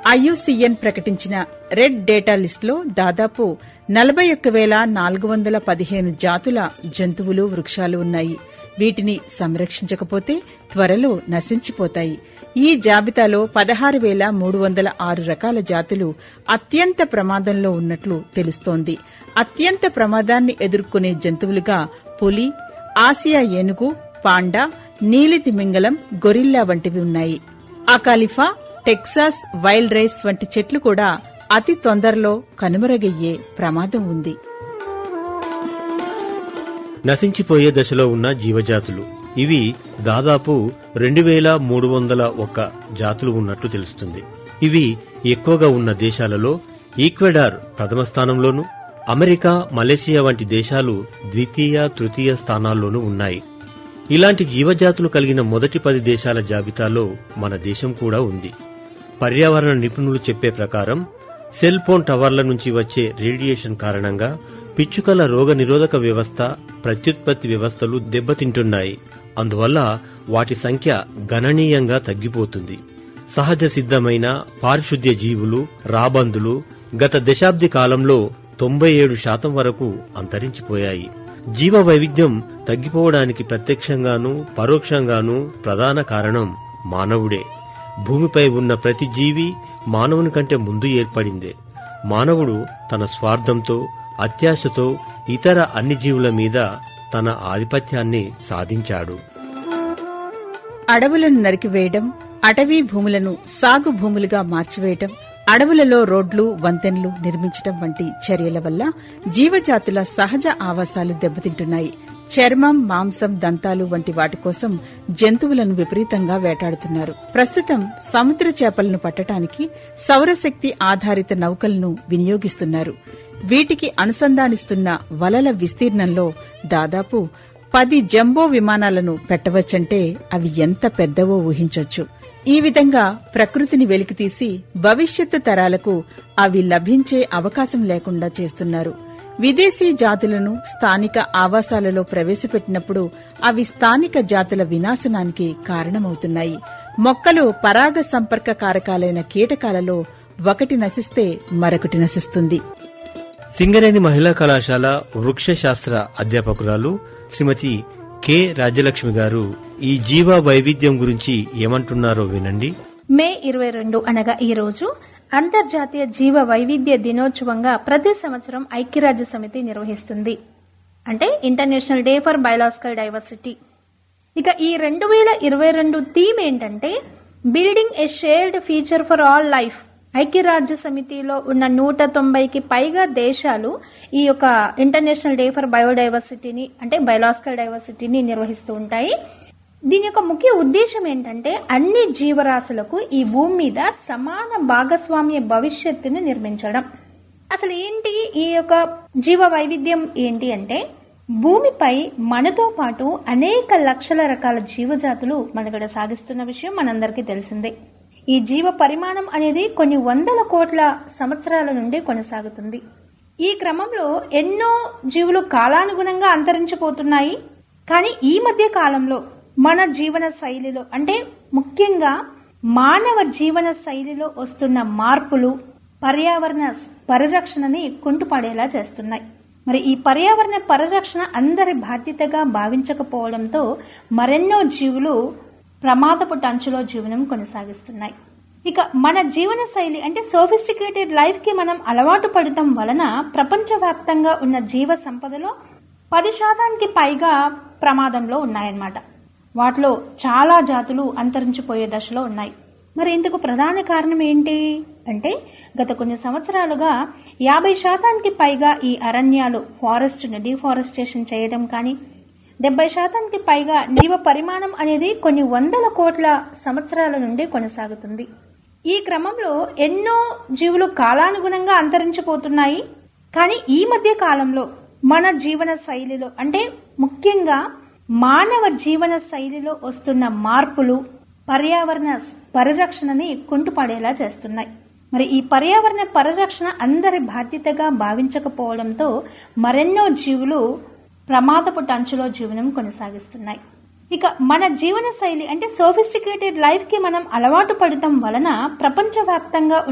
IUCN ప్రకటించిన red data లిస్టులో దాదాపు నలభై ఒక్క వేల నాలుగు వందల పదిహేను జాతుల జంతువులు వృక్షాలు ఉన్నాయి వీటిని సంరక్షించకపోతే త్వరలో నశించిపోతాయి ఈ జాబితాలో పదహారు వేల మూడు వందల ఆరు రకాల జాతులు అత్యంత ప్రమాదంలో ఉన్నట్లు తెలుస్తోంది అత్యంత ప్రమాదాన్ని ఎదుర్కొనే జంతువులుగా పులి ఆసియా ఏనుగు పాండా నీలి తిమింగలం గొరిల్లా వంటివి ఉన్నాయి అకాలిఫా టెక్సాస్ వైల్డ్ రైస్ వంటి చెట్లు కూడా అతి తొందరలో కనుమరుగయ్యే ప్రమాదం ఉంది నశించిపోయే దశలో ఉన్న జీవజాతులు ఇవి దాదాపు రెండు వేల మూడు వందల ఒక్క జాతులు ఉన్నట్లు తెలుస్తుంది ఇవి ఎక్కువగా ఉన్న దేశాలలో ఈక్వెడార్ ప్రథమ స్థానంలోను అమెరికా మలేషియా వంటి దేశాలు ద్వితీయ తృతీయ స్థానాల్లోనూ ఉన్నాయి ఇలాంటి జీవజాతులు కలిగిన మొదటి పది దేశాల జాబితాలో మన దేశం కూడా ఉంది పర్యావరణ నిపుణులు చెప్పే ప్రకారం సెల్ ఫోన్ టవర్ల నుంచి వచ్చే రేడియేషన్ కారణంగా పిచ్చుకల రోగ నిరోధక వ్యవస్థ ప్రత్యుత్పత్తి వ్యవస్థలు దెబ్బతింటున్నాయి అందువల్ల వాటి సంఖ్య గణనీయంగా తగ్గిపోతుంది సహజ సిద్ధమైన పారిశుద్ధ్య జీవులు రాబందులు గత దశాబ్ది కాలంలో తొంభై ఏడు శాతం వరకు అంతరించిపోయాయి జీవ వైవిధ్యం తగ్గిపోవడానికి ప్రత్యక్షంగానూ పరోక్షంగానూ ప్రధాన కారణం మానవుడే భూమిపై ఉన్న ప్రతి జీవి మానవుని కంటే ముందు ఏర్పడిందే మానవుడు తన స్వార్థంతో అత్యాశతో ఇతర అన్ని జీవుల మీద తన ఆధిపత్యాన్ని సాధించాడు అడవులను నరికివేయడం అటవీ భూములను సాగు భూములుగా మార్చివేయడం అడవులలో రోడ్లు వంతెనలు నిర్మించడం వంటి చర్యల వల్ల జీవజాతుల సహజ ఆవాసాలు దెబ్బతింటున్నాయి చర్మం మాంసం దంతాలు వంటి వాటి కోసం జంతువులను విపరీతంగా వేటాడుతున్నారు ప్రస్తుతం సముద్ర చేపలను పట్టడానికి సౌరశక్తి ఆధారిత నౌకలను వినియోగిస్తున్నారు వీటికి అనుసంధానిస్తున్న వలల విస్తీర్ణంలో దాదాపు పది జంబో విమానాలను పెట్టవచ్చంటే అవి ఎంత పెద్దవో ఊహించొచ్చు ఈ విధంగా ప్రకృతిని వెలికితీసి భవిష్యత్తు తరాలకు అవి లభించే అవకాశం లేకుండా చేస్తున్నారు విదేశీ జాతులను స్థానిక ఆవాసాలలో ప్రవేశపెట్టినప్పుడు అవి స్థానిక జాతుల వినాశనానికి కారణమవుతున్నాయి మొక్కలు పరాగ సంపర్క కారకాలైన కీటకాలలో ఒకటి నశిస్తే మరొకటి నశిస్తుంది సింగరేణి మహిళా కళాశాల వృక్షశాస్త్ర అధ్యాపకురాలు శ్రీమతి కె రాజ్యలక్ష్మి గారు ఈ జీవ వైవిధ్యం గురించి ఏమంటున్నారో వినండి మే ఇరవై రెండు అనగా ఈ రోజు అంతర్జాతీయ జీవ వైవిధ్య దినోత్సవంగా ప్రతి సంవత్సరం ఐక్యరాజ్య సమితి నిర్వహిస్తుంది అంటే international day for biological diversity ఇక ఈ రెండు వేల ఇరవై రెండు థీమ్ ఏంటంటే building a shared future for all life ఐక్యరాజ్య సమితిలో ఉన్న నూట తొంభైకి పైగా దేశాలు ఈ యొక్క ఇంటర్నేషనల్ డే ఫర్ బయోడైవర్సిటీని అంటే బయోలాజికల్ డైవర్సిటీని నిర్వహిస్తూ ఉంటాయి దీని యొక్క ముఖ్య ఉద్దేశం ఏంటంటే అన్ని జీవరాశులకు ఈ భూమి మీద సమాన భాగస్వామ్య భవిష్యత్తుని నిర్మించడం అసలు ఏంటి ఈ యొక్క జీవ వైవిధ్యం ఏంటి అంటే భూమిపై మనతో పాటు అనేక లక్షల రకాల జీవజాతులు మనుగడ సాగిస్తున్న విషయం మనందరికీ తెలిసిందే ఈ జీవ పరిమాణం అనేది కొన్ని వందల కోట్ల సంవత్సరాల నుండి కొనసాగుతుంది ఈ క్రమంలో ఎన్నో జీవులు కాలానుగుణంగా అంతరించిపోతున్నాయి కానీ ఈ మధ్య కాలంలో మన జీవన శైలిలో అంటే ముఖ్యంగా మానవ జీవన శైలిలో వస్తున్న మార్పులు పర్యావరణ పరిరక్షణని కుంటుపడేలా చేస్తున్నాయి మరి ఈ పర్యావరణ పరిరక్షణ అందరి బాధ్యతగా భావించకపోవడంతో మరెన్నో జీవులు ప్రమాదపు టంచులో జీవనం కొనసాగిస్తున్నాయి ఇక మన జీవన శైలి అంటే సోఫిస్టికేటెడ్ లైఫ్ కి మనం అలవాటు పడటం వలన ప్రపంచవ్యాప్తంగా ఉన్న జీవ సంపదలో పది శాతానికి పైగా ప్రమాదంలో ఉన్నాయన్నమాట వాటిలో చాలా జాతులు అంతరించిపోయే దశలో ఉన్నాయి మరి ఇందుకు ప్రధాన కారణం ఏంటి అంటే గత కొన్ని సంవత్సరాలుగా యాభై శాతానికి పైగా ఈ అరణ్యాలు ఫారెస్ట్ని డిఫారెస్టేషన్ చేయడం కానీ డెబ్బై శాతానికి పైగా జీవ పరిమాణం అనేది కొన్ని వందల కోట్ల సంవత్సరాల నుండి కొనసాగుతుంది ఈ క్రమంలో ఎన్నో జీవులు కాలానుగుణంగా అంతరించిపోతున్నాయి కానీ ఈ మధ్య కాలంలో మన జీవన శైలిలో అంటే ముఖ్యంగా మానవ జీవన శైలిలో వస్తున్న మార్పులు పర్యావరణ పరిరక్షణని కుంటుపడేలా చేస్తున్నాయి మరి ఈ పర్యావరణ పరిరక్షణ అందరి బాధ్యతగా భావించకపోవడంతో మరెన్నో జీవులు ప్రమాదపు టంచులో జీవనం కొనసాగిస్తున్నాయి ఇక మన జీవన శైలి అంటే సోఫిస్టికేటెడ్ లైఫ్ కి మనం అలవాటు పడటం వలన ప్రపంచవ్యాప్తంగా